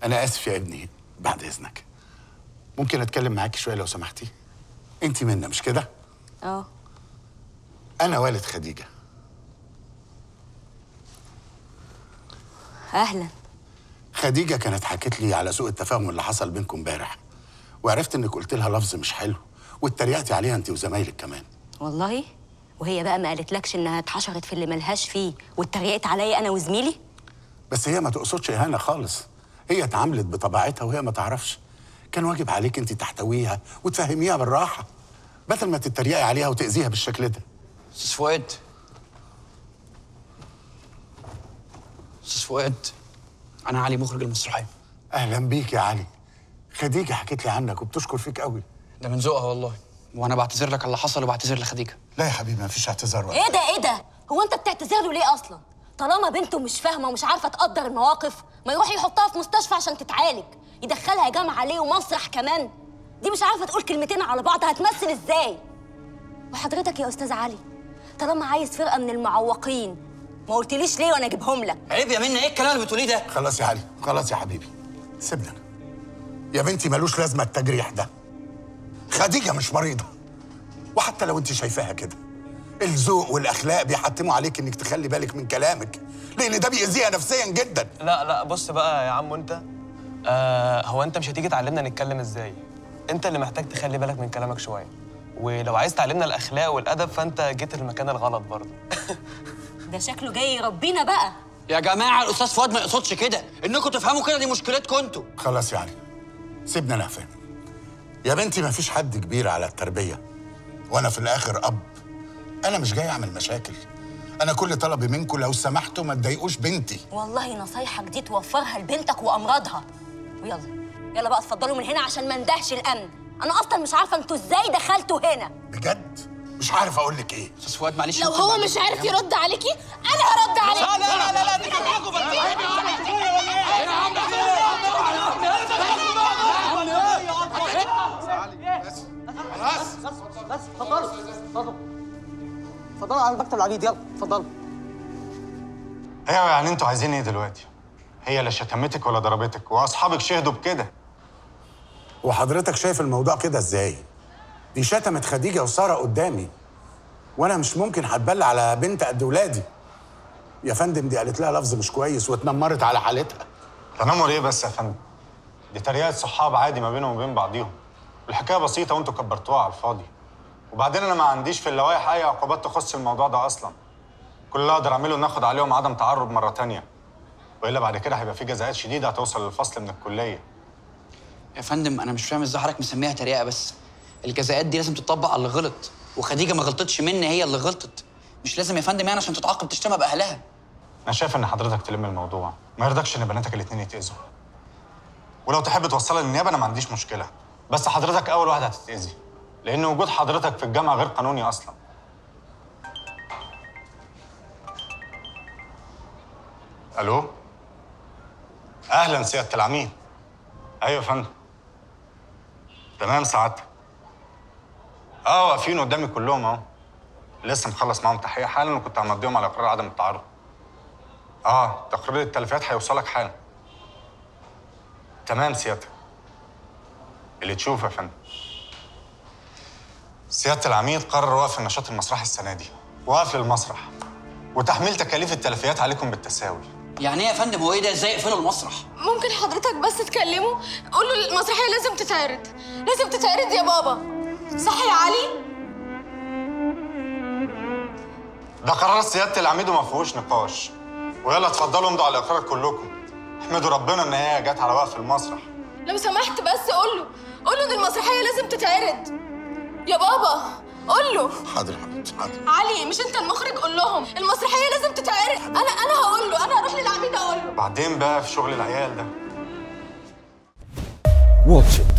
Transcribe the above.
انا اسف يا ابني بعد اذنك ممكن اتكلم معاكي شويه لو سمحتي انت منا مش كده اه انا والد خديجه اهلا خديجه كانت حكت لي على سوء التفاهم اللي حصل بينكم امبارح وعرفت انك قلت لها لفظ مش حلو واتريقتي عليها انت وزمايلك كمان والله وهي بقى ما قالتلكش انها اتحشرت في اللي ملهاش فيه واتريقت عليا انا وزميلي بس هي ما تقصدش اهانه خالص هي اتعاملت بطبيعتها وهي ما تعرفش كان واجب عليك انت تحتويها وتفهميها بالراحه بدل ما تتريقي عليها وتاذيها بالشكل ده استاذ فؤاد استاذ فؤاد انا علي مخرج المسرحيه اهلا بيك يا علي خديجه حكت لي عنك وبتشكر فيك قوي ده من ذوقها والله وانا بعتذر لك على اللي حصل وبعتذر لخديجه لا يا حبيبي ما فيش اعتذار ولا ايه ده ايه ده هو انت بتعتذر له ليه اصلا طالما بنته مش فاهمه ومش عارفه تقدر المواقف ما يروح يحطها في مستشفى عشان تتعالج يدخلها جامعه ليه ومسرح كمان دي مش عارفه تقول كلمتين على بعض هتمثل ازاي وحضرتك يا استاذ علي طالما عايز فرقه من المعوقين ما قلتليش ليه وانا اجيبهم لك عيب يا منى ايه الكلام اللي بتقوليه ده خلاص يا علي خلاص يا حبيبي سيبنا أنا. يا بنتي ملوش لازمه التجريح ده خديجه مش مريضه وحتى لو انت شايفاها كده الذوق والاخلاق بيحتموا عليك انك تخلي بالك من كلامك لان ده بيأذيها نفسيا جدا لا لا بص بقى يا عم انت آه هو انت مش هتيجي تعلمنا نتكلم ازاي انت اللي محتاج تخلي بالك من كلامك شويه ولو عايز تعلمنا الاخلاق والادب فانت جيت المكان الغلط برضه ده شكله جاي يربينا بقى يا جماعه الاستاذ فؤاد ما يقصدش كده انكم تفهموا كده دي مشكلتكم انتوا خلاص يا علي سيبنا انا فاهم يا بنتي ما فيش حد كبير على التربيه وانا في الاخر اب انا مش جاي اعمل مشاكل انا كل طلبي منكم لو سمحتوا ما تضايقوش بنتي والله نصايحك دي توفرها لبنتك وامراضها ويلا يلا بقى اتفضلوا من هنا عشان ما ندهش الامن انا اصلا مش عارفه انتوا ازاي دخلتوا هنا بجد مش عارف اقول لك ايه استاذ فؤاد معلش لو ممكن هو بعد- مش عارف يرد عليكي انا هرد عليه لا لا لا لا دي كانت حاجه اتفضلوا على مكتب العبيد يلا اتفضلوا ايوه يعني انتوا عايزين ايه دلوقتي؟ هي لا شتمتك ولا ضربتك واصحابك شهدوا بكده وحضرتك شايف الموضوع كده ازاي دي شتمت خديجه وساره قدامي وانا مش ممكن هتبلى على بنت قد ولادي يا فندم دي قالت لها لفظ مش كويس واتنمرت على حالتها تنمر ايه بس يا فندم؟ دي تريقة صحاب عادي ما بينهم وبين بعضيهم الحكايه بسيطه وانتوا كبرتوها على الفاضي وبعدين انا ما عنديش في اللوائح اي عقوبات تخص الموضوع ده اصلا كل اللي اقدر اعمله ناخد عليهم عدم تعرض مره تانية والا بعد كده هيبقى في جزاءات شديده هتوصل للفصل من الكليه يا فندم انا مش فاهم ازاي حضرتك مسميها تريقه بس الجزاءات دي لازم تطبق على اللي غلط وخديجه ما غلطتش مني هي اللي غلطت مش لازم يا فندم يعني عشان تتعاقب تشتمها باهلها انا شايف ان حضرتك تلم الموضوع ما يرضكش ان بناتك الاتنين يتاذوا ولو تحب توصلها للنيابه انا ما عنديش مشكله بس حضرتك اول واحد هتتاذي لان وجود حضرتك في الجامعه غير قانوني اصلا الو اهلا سياده العميد ايوه يا فندم تمام سعادتك اه واقفين قدامي كلهم اهو لسه مخلص معاهم تحقيق حالا وكنت همضيهم على اقرار عدم التعرض اه تقرير التلفيات هيوصلك حالا تمام سيادتك اللي تشوفه يا فندم سيادة العميد قرر وقف النشاط المسرحي السنة دي وقف للمسرح وتحميل تكاليف التلفيات عليكم بالتساوي يعني ايه يا فندم هو ايه ده ازاي يقفلوا المسرح ممكن حضرتك بس تكلمه قول له المسرحيه لازم تتعرض لازم تتعرض يا بابا صح يا علي ده قرار سيادة العميد وما فيهوش نقاش ويلا اتفضلوا امضوا على الإقرار كلكم احمدوا ربنا إن هي جت على وقف المسرح لو سمحت بس قول له قول له ان المسرحيه لازم تتعرض يا بابا قول له حاضر يا حبيبتي حاضر علي مش انت المخرج قول لهم المسرحيه لازم تتعرض انا انا هقول له انا هروح للعميد اقول له بعدين بقى في شغل العيال ده واتش إت